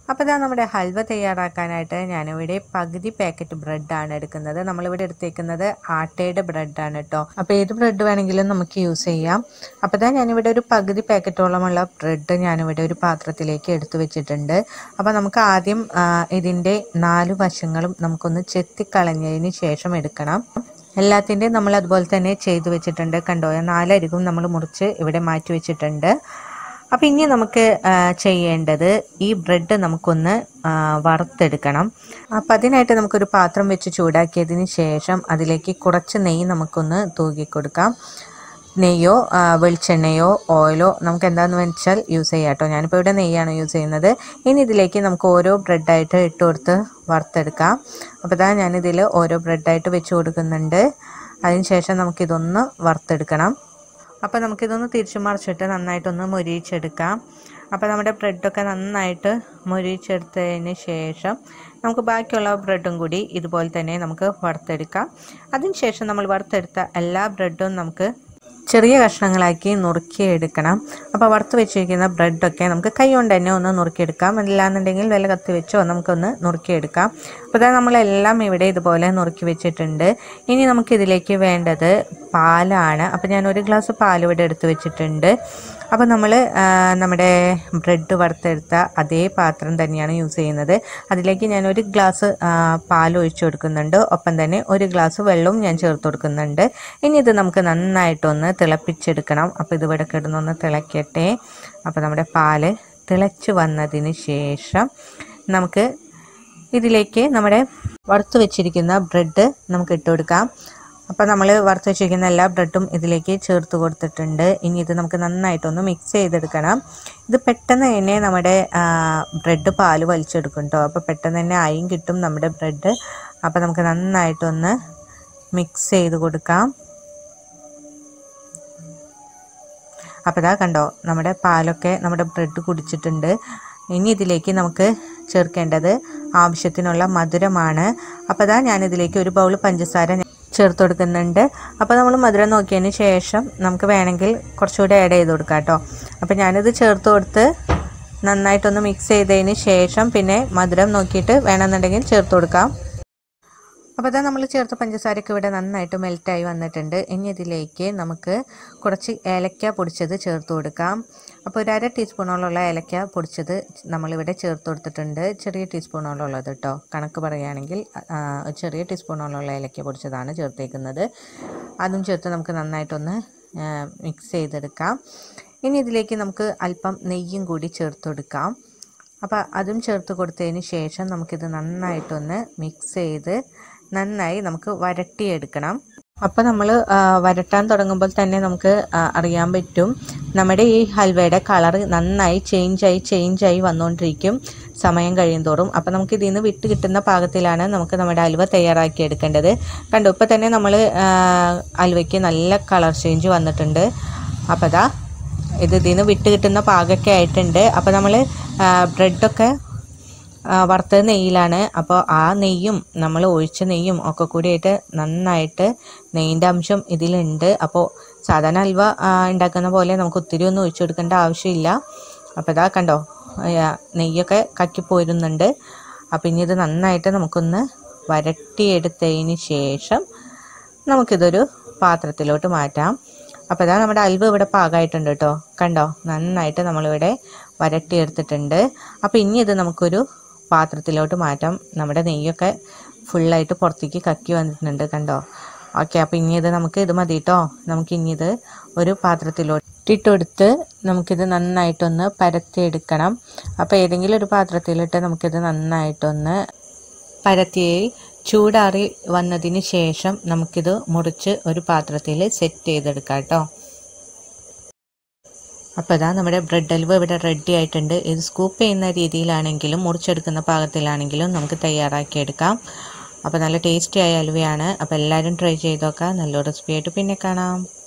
അപ്പോൾ ഇതാ നമ്മുടെ ഹൽവ തയ്യാറാക്കാനായിട്ട് ഞാനിവിടെ പകുതി പാക്കറ്റ് ബ്രെഡാണ് എടുക്കുന്നത് നമ്മളിവിടെ എടുത്തേക്കുന്നത് ആട്ടയുടെ ബ്രെഡാണ് കേട്ടോ അപ്പോൾ ഏത് ബ്രെഡ് വേണമെങ്കിലും നമുക്ക് യൂസ് ചെയ്യാം അപ്പോൾ ഇതാ ഞാനിവിടെ ഒരു പകുതി പാക്കറ്റോളമുള്ള ബ്രെഡ് ഞാനിവിടെ ഒരു പാത്രത്തിലേക്ക് എടുത്തു വെച്ചിട്ടുണ്ട് അപ്പോൾ നമുക്ക് ആദ്യം ആ, ഇതിൻ്റെ നാല് വശങ്ങളും നമുക്കൊന്ന് ചെത്തിക്കളഞ്ഞതിന് ശേഷം എടുക്കണം എല്ലാത്തിൻ്റെയും നമ്മൾ അതുപോലെ തന്നെ ചെയ്തു വെച്ചിട്ടുണ്ട് കണ്ടോ നാലരികും നമ്മൾ മുറിച്ച് ഇവിടെ മാറ്റി വെച്ചിട്ടുണ്ട് അപ്പം ഇനി നമുക്ക് ആ, ചെയ്യേണ്ടത് ഈ ബ്രെഡ് നമുക്കൊന്ന് ആ, വറുത്തെടുക്കണം അപ്പം അതിനായിട്ട് നമുക്കൊരു പാത്രം വെച്ച് ചൂടാക്കിയതിന് ശേഷം അതിലേക്ക് കുറച്ച് നെയ്യ് നമുക്കൊന്ന് തൂക്കി കൊടുക്കാം നെയ്യോ ആ, വെളിച്ചെണ്ണയോ ഓയിലോ നമുക്ക് എന്താണെന്ന് വെച്ചാൽ യൂസ് ചെയ്യാം കേട്ടോ ഞാനിപ്പോൾ ഇവിടെ നെയ്യാണ് യൂസ് ചെയ്യുന്നത് ഇനി ഇതിലേക്ക് നമുക്ക് ഓരോ ബ്രെഡായിട്ട് ഇട്ട് കൊടുത്ത് വറുത്തെടുക്കാം അപ്പോൾ ഇതാ ഞാനിതിൽ ഓരോ ബ്രെഡായിട്ട് വെച്ച് കൊടുക്കുന്നുണ്ട് അതിനുശേഷം നമുക്കിതൊന്ന് വറുത്തെടുക്കണം അപ്പോൾ നമുക്കിതൊന്ന് തിരിച്ചു മറിച്ചിട്ട് നന്നായിട്ടൊന്ന് മൊരിയിച്ചെടുക്കാം അപ്പോൾ നമ്മുടെ ബ്രെഡൊക്കെ നന്നായിട്ട് മൊരിയിച്ചെടുത്തതിന് ശേഷം നമുക്ക് ബാക്കിയുള്ള ബ്രെഡും കൂടി ഇതുപോലെ തന്നെ നമുക്ക് വറുത്തെടുക്കാം അതിനുശേഷം നമ്മൾ വറുത്തെടുത്ത എല്ലാ ബ്രെഡും നമുക്ക് ചെറിയ കഷ്ണങ്ങളാക്കി നുറുക്കിയെടുക്കണം അപ്പോൾ വറുത്ത് വെച്ചിരിക്കുന്ന ബ്രെഡൊക്കെ നമുക്ക് കൈ കൊണ്ട് തന്നെ ഒന്ന് നുറുക്കിയെടുക്കാം അല്ലാന്നുണ്ടെങ്കിൽ വില കത്തി വെച്ചോ നമുക്കൊന്ന് നുറുക്കിയെടുക്കാം അപ്പോൾ ഇതാ നമ്മളെല്ലാം ഇവിടെ ഇതുപോലെ നുറുക്കി വെച്ചിട്ടുണ്ട് ഇനി നമുക്കിതിലേക്ക് വേണ്ടത് പാലാണ് അപ്പോൾ ഞാൻ ഒരു ഗ്ലാസ് പാൽ ഇവിടെ എടുത്ത് വെച്ചിട്ടുണ്ട് അപ്പോൾ നമ്മൾ നമ്മുടെ ബ്രെഡ് വറുത്തെടുത്ത അതേ പാത്രം തന്നെയാണ് യൂസ് ചെയ്യുന്നത് അതിലേക്ക് ഞാൻ ഒരു ഗ്ലാസ് ആ, പാൽ ഒഴിച്ചു കൊടുക്കുന്നുണ്ട് ഒപ്പം തന്നെ ഒരു ഗ്ലാസ് വെള്ളവും ഞാൻ ചേർത്ത് കൊടുക്കുന്നുണ്ട് ഇനി ഇത് നമുക്ക് നന്നായിട്ടൊന്ന് തിളപ്പിച്ചെടുക്കണം അപ്പോൾ ഇത് ഇവിടെ കിടന്നൊന്ന് തിളയ്ക്കട്ടെ അപ്പോൾ നമ്മുടെ പാല് തിളച്ച് വന്നതിന് ശേഷം നമുക്ക് ഇതിലേക്ക് നമ്മുടെ വറുത്ത് വെച്ചിരിക്കുന്ന ബ്രെഡ് നമുക്ക് ഇട്ട് കൊടുക്കാം അപ്പോൾ നമ്മൾ വറുത്ത് വെച്ചിരിക്കുന്ന എല്ലാ ബ്രെഡും ഇതിലേക്ക് ചേർത്ത് കൊടുത്തിട്ടുണ്ട് ഇനി ഇത് നമുക്ക് നന്നായിട്ടൊന്ന് മിക്സ് ചെയ്തെടുക്കണം ഇത് പെട്ടെന്ന് തന്നെ നമ്മുടെ ബ്രെഡ് പാല് വലിച്ചെടുക്കും കേട്ടോ അപ്പോൾ പെട്ടെന്ന് തന്നെ ആയും കിട്ടും നമ്മുടെ ബ്രെഡ് അപ്പോൾ നമുക്ക് നന്നായിട്ടൊന്ന് മിക്സ് ചെയ്ത് കൊടുക്കാം അപ്പോൾ ഇതാ കണ്ടോ നമ്മുടെ പാലൊക്കെ നമ്മുടെ ബ്രെഡ് കുടിച്ചിട്ടുണ്ട് ഇനി ഇതിലേക്ക് നമുക്ക് ചേർക്കേണ്ടത് ആവശ്യത്തിനുള്ള മധുരമാണ് അപ്പോൾ ഇതാ ഞാനിതിലേക്ക് ഒരു ബൗൾ പഞ്ചസാര ഞാൻ ചേർത്ത് കൊടുക്കുന്നുണ്ട് അപ്പോൾ നമ്മൾ മധുരം നോക്കിയതിന് ശേഷം നമുക്ക് വേണമെങ്കിൽ കുറച്ചുകൂടി ആഡ് ചെയ്ത് കൊടുക്കാം കേട്ടോ അപ്പോൾ ഞാനിത് ചേർത്ത് കൊടുത്ത് നന്നായിട്ടൊന്ന് മിക്സ് ചെയ്തതിന് ശേഷം പിന്നെ മധുരം നോക്കിയിട്ട് വേണമെന്നുണ്ടെങ്കിൽ ചേർത്ത് കൊടുക്കാം അപ്പോൾ അതാ നമ്മൾ ചേർത്ത പഞ്ചസാരയൊക്കെ ഇവിടെ നന്നായിട്ട് മെൽറ്റായി വന്നിട്ടുണ്ട് ഇനി ഇതിലേക്ക് നമുക്ക് കുറച്ച് ഏലക്ക പൊടിച്ചത് ചേർത്ത് കൊടുക്കാം അപ്പോൾ ഒരു അര ടീസ്പൂണോളമുള്ള ഏലക്ക പൊടിച്ചത് നമ്മളിവിടെ ചേർത്ത് കൊടുത്തിട്ടുണ്ട് ചെറിയ ടീസ്പൂണോളമുള്ളത് കേട്ടോ കണക്ക് പറയുകയാണെങ്കിൽ ആ, ഒരു ചെറിയ ടീസ്പൂണോളമുള്ള ഏലക്ക പൊടിച്ചതാണ് ചേർത്തേക്കുന്നത് അതും ചേർത്ത് നമുക്ക് നന്നായിട്ടൊന്ന് മിക്സ് ചെയ്തെടുക്കാം ഇനി ഇതിലേക്ക് നമുക്ക് അല്പം നെയ്യും കൂടി ചേർത്ത് കൊടുക്കാം അപ്പോൾ അതും ചേർത്ത് കൊടുത്തതിന് ശേഷം നമുക്കിത് നന്നായിട്ടൊന്ന് മിക്സ് ചെയ്ത് നന്നായി നമുക്ക് വരട്ടിയെടുക്കണം അപ്പോൾ നമ്മൾ വരട്ടാൻ തുടങ്ങുമ്പോൾ തന്നെ നമുക്ക് ആ, അറിയാൻ പറ്റും നമ്മുടെ ഈ ഹൽവയുടെ കളർ നന്നായി ചേഞ്ചായി ചേഞ്ചായി വന്നുകൊണ്ടിരിക്കും സമയം കഴിയും തോറും അപ്പോൾ നമുക്ക് ഇതിൽ നിന്ന് വിട്ട് കിട്ടുന്ന പാകത്തിലാണ് നമുക്ക് നമ്മുടെ ഹൽവ തയ്യാറാക്കി എടുക്കേണ്ടത് കണ്ടു ഇപ്പോൾ തന്നെ നമ്മൾ ഹൽവയ്ക്ക് നല്ല കളർ ചേഞ്ച് വന്നിട്ടുണ്ട് അപ്പോൾ അതാ ഇത് ഇതിൽ നിന്ന് വിട്ട് കിട്ടുന്ന പാകമൊക്കെ ആയിട്ടുണ്ട് അപ്പോൾ നമ്മൾ ബ്രെഡൊക്കെ ആ, വറുത്തത് നെയ്യിലാണ് അപ്പോൾ ആ നെയ്യും നമ്മൾ ഒഴിച്ച നെയ്യും ഒക്കെ കൂടിയായിട്ട് നന്നായിട്ട് നെയ്യിൻ്റെ അംശം ഇതിലുണ്ട് അപ്പോൾ സാധാരണ ഹൽവ ആ, ഉണ്ടാക്കുന്ന പോലെ നമുക്ക് ഒത്തിരി ഒന്നും ഒഴിച്ചു കൊടുക്കേണ്ട ആവശ്യമില്ല അപ്പോൾ ഇതാ കണ്ടോ ആ, നെയ്യൊക്കെ കക്കി പോരുന്നുണ്ട് അപ്പോൾ ഇനി ഇത് നന്നായിട്ട് നമുക്കൊന്ന് വരട്ടിയെടുത്തതിന് ശേഷം നമുക്കിതൊരു പാത്രത്തിലോട്ട് മാറ്റാം അപ്പോൾ ഇതാ നമ്മുടെ അൽവ ഇവിടെ പാകമായിട്ടുണ്ട് കേട്ടോ കണ്ടോ നന്നായിട്ട് നമ്മളിവിടെ വരട്ടിയെടുത്തിട്ടുണ്ട് അപ്പോൾ ഇനി ഇത് നമുക്കൊരു പാത്രത്തിലോട്ട് മാറ്റാം നമ്മുടെ നെയ്യൊക്കെ ഫുള്ളായിട്ട് പുറത്തേക്ക് കക്കി വന്നിട്ടുണ്ട് കണ്ടോ ഓക്കെ അപ്പോൾ ഇനി ഇത് നമുക്ക് ഇത് മതി കേട്ടോ നമുക്ക് ഇനി ഇത് ഒരു പാത്രത്തിലോട്ട് ഇട്ടുകൊടുത്ത് നമുക്കിത് നന്നായിട്ടൊന്ന് പരത്തിയെടുക്കണം അപ്പോൾ ഏതെങ്കിലും ഒരു പാത്രത്തിലിട്ട് നമുക്കിത് നന്നായിട്ടൊന്ന് പരത്തി ചൂടാറി വന്നതിന് ശേഷം നമുക്കിത് മുറിച്ച് ഒരു പാത്രത്തിൽ സെറ്റ് ചെയ്തെടുക്കാം കേട്ടോ അപ്പോൾ ഇതാ നമ്മുടെ ബ്രെഡ് ഹൽവ ഇവിടെ റെഡി ആയിട്ടുണ്ട് ഇത് സ്കൂപ്പ് ചെയ്യുന്ന രീതിയിലാണെങ്കിലും മുറിച്ചെടുക്കുന്ന പാകത്തിലാണെങ്കിലും നമുക്ക് തയ്യാറാക്കിയെടുക്കാം അപ്പോൾ നല്ല ടേസ്റ്റി ആയ ഹൽവയാണ് അപ്പോൾ എല്ലാവരും ട്രൈ ചെയ്ത് നോക്കാം നല്ലൊരു റെസിപ്പി ആയിട്ട് പിന്നെ കാണാം